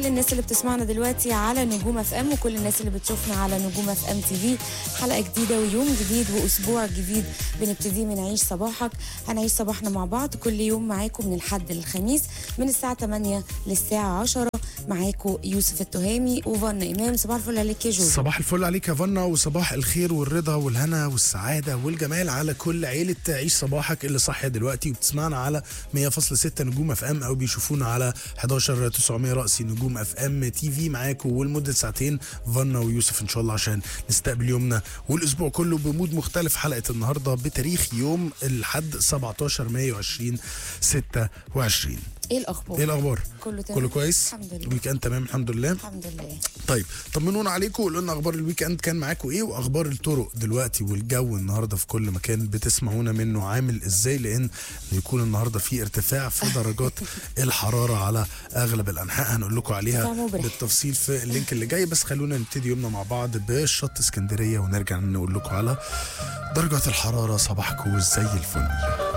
كل الناس اللي بتسمعنا دلوقتي على نجوم اف ام وكل الناس اللي بتشوفنا على نجوم اف ام تي في حلقه جديده ويوم جديد واسبوع جديد بنبتدي من عيش صباحك هنعيش صباحنا مع بعض كل يوم معاكم من الحد للخميس من الساعه 8 للساعه 10 معاكم يوسف التهامي وفن امام صباح الفل عليك يا جوجو صباح الفل عليك يا فنا وصباح الخير والرضا والهنا والسعادة والجمال على كل عيلة عيش صباحك اللي صاحية دلوقتي وبتسمعنا على 100.6 نجوم اف ام او بيشوفونا على 11 900 رأسي نجوم اف ام تي في معاكم ولمدة ساعتين فنا ويوسف ان شاء الله عشان نستقبل يومنا والاسبوع كله بمود مختلف حلقة النهاردة بتاريخ يوم الحد 17 مايو 2026 ايه الاخبار ايه الاخبار؟ كله تمام كله كويس؟ الحمد لله الويك اند تمام الحمد لله الحمد لله طيب طمنونا عليكم وقولوا لنا اخبار الويك اند كان معاكم ايه واخبار الطرق دلوقتي والجو النهارده في كل مكان بتسمعونا منه عامل ازاي لان يكون النهارده في ارتفاع في درجات الحراره على اغلب الانحاء هنقول لكم عليها ارتفاع مبرح. بالتفصيل في اللينك اللي جاي بس خلونا نبتدي يومنا مع بعض بشط اسكندريه ونرجع نقول لكم على درجات الحراره صباحكم زي الفل